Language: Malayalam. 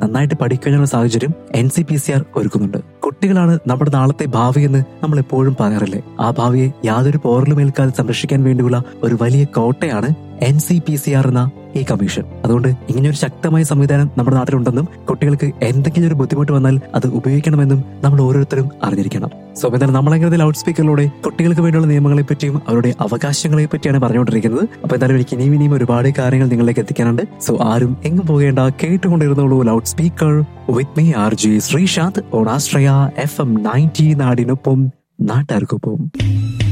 നന്നായിട്ട് പഠിക്കാനുള്ള സാഹചര്യം N C P C R ഒരുക്കുന്നുണ്ട് കുട്ടികളാണ് നമ്മുടെ നാളത്തെ ഭാവി എന്ന് നമ്മൾ എപ്പോഴും പറയാറില്ലേ ആ ഭാവിയെ യാതൊരു പോറലും ഏൽക്കാതെ സംരക്ഷിക്കാൻ വേണ്ടിയുള്ള ഒരു വലിയ കോട്ടയാണ് N C P C R എന്ന ഈ കമ്മീഷൻ അതുകൊണ്ട് ഇങ്ങനെയൊരു ശക്തമായ സംവിധാനം നമ്മുടെ നാട്ടിലുണ്ടെന്നും കുട്ടികൾക്ക് എന്തെങ്കിലും ഒരു ബുദ്ധിമുട്ട് വന്നാൽ അത് ഉപയോഗിക്കണമെന്നും നമ്മൾ ഓരോരുത്തരും അറിഞ്ഞിരിക്കണം സോ എന്തായാലും നമ്മളെങ്ങനെ ലൗഡ് സ്പീക്കറിലൂടെ കുട്ടികൾക്ക് വേണ്ടിയുള്ള നിയമങ്ങളെ പറ്റിയും അവരുടെ അവകാശങ്ങളെ പറ്റിയാണ് പറഞ്ഞുകൊണ്ടിരിക്കുന്നത് അപ്പൊ എന്തായാലും എനിക്ക് ഇനിയും ഇനിയും ഒരുപാട് കാര്യങ്ങൾ നിങ്ങളിലേക്ക് എത്തിക്കാനുണ്ട് സോ ആരും എങ്ങും പോകേണ്ട കേട്ടുകൊണ്ടിരുന്നോളൂ loud speaker with me R J Sreesanth on Asraya F M ninety നാടിനൊപ്പം നാട്ടുകാർക്കൊപ്പം